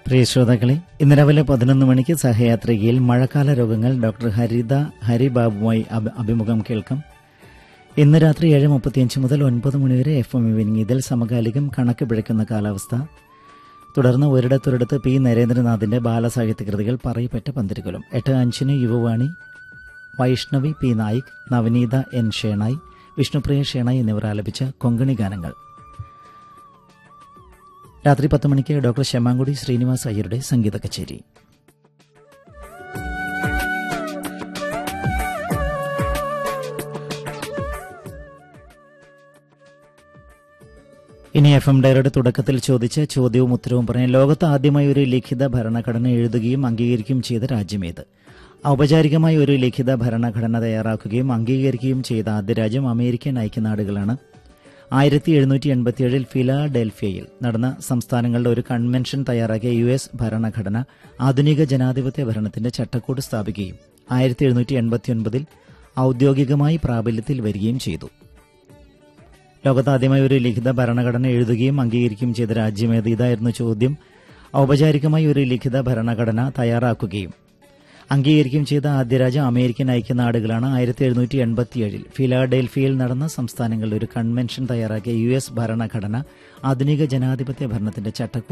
പ്രിയ ശ്രോതാക്കളെ ഇന്ന് രാവിലെ പതിനൊന്ന് മണിക്ക് സഹയാത്രികയിൽ മഴക്കാല രോഗങ്ങൾ ഡോക്ടർ ഹരിത ഹരിബാബുമായി അഭി- അഭിമുഖം കേൾക്കാം ഇന്ന് രാത്രി ഏഴ് മുപ്പത്തിയഞ്ച് മുതൽ ഒൻപത് മണിവരെ എഫ് എം ഇവനിങ് ഇതിൽ സമകാലികം കണക്ക് പിഴയ്ക്കുന്ന കാലാവസ്ഥ തുടർന്ന് ഒരിടത്തൊരിടത്ത് പി നരേന്ദ്രനാഥിന്റെ ബാലസാഹിത്യ കൃതികൾ പറയപ്പെട്ട പന്തിരുകുലം എട്ട് അഞ്ചിന് യുവവാണി വൈഷ്ണവി പി നായിക് നവനീത എൻ ഷേണായി വിഷ്ണുപ്രിയ ഷേണായി എന്നിവർ ആലപിച്ച കൊങ്കണി ഗാനങ്ങൾ രാത്രി പത്ത് മണിക്ക് ഡോക്ടർ ശമാങ്കുടി ശ്രീനിവാസ് അയ്യരുടെ സംഗീത കച്ചേരി ഇനി എഫ് എം ഡയറുടെ തുടക്കത്തിൽ ചോദിച്ച ചോദ്യവും ഉത്തരവും പറയാൻ ലോകത്ത് ആദ്യമായി ഒരു ലിഖിത ഭരണഘടന എഴുതുകയും അംഗീകരിക്കുകയും ചെയ്ത രാജ്യമേത് ഔപചാരികമായി ഒരു ലിഖിത ഭരണഘടന തയ്യാറാക്കുകയും അംഗീകരിക്കുകയും ചെയ്ത ആദ്യ രാജ്യം അമേരിക്കൻ ഐക്യനാടുകളാണ് ആയിരത്തി എഴുന്നൂറ്റി എൺപത്തിയേഴിൽ ഫിലാഡൽഫിയയിൽ നടന്ന സംസ്ഥാനങ്ങളുടെ ഒരു കൺവെൻഷൻ തയ്യാറാക്കിയ യു എസ് ഭരണഘടന ആധുനിക ജനാധിപത്യ ഭരണത്തിന്റെ ചട്ടക്കൂട് സ്ഥാപിക്കുകയും ആയിരത്തി എഴുന്നൂറ്റി എൺപത്തിയൊൻപതിൽ ഔദ്യോഗികമായി പ്രാബല്യത്തിൽ വരികയും ചെയ്തു ലോകത്ത് ആദ്യമായി ഒരു ലിഖിത ഭരണഘടന എഴുതുകയും അംഗീകരിക്കുകയും ചെയ്ത രാജ്യമേത് ഇതായിരുന്നു ചോദ്യം ഔപചാരികമായി ഒരു ലിഖിത ഭരണഘടന തയ്യാറാക്കുകയും അംഗീകരിക്കുകയും ചെയ്ത ആദ്യ രാജ്യം അമേരിക്കൻ ഐക്യനാടുകളാണ് ആയിരത്തി എഴുന്നൂറ്റി എൺപത്തിയേഴിൽ ഫിലാഡൽഫിയയിൽ നടന്ന സംസ്ഥാനങ്ങളുടെ ഒരു കൺവെൻഷൻ തയ്യാറാക്കിയ യു എസ് ഭരണഘടന ആധുനിക ജനാധിപത്യ ഭരണത്തിന്റെ ചട്ടക്കൂട്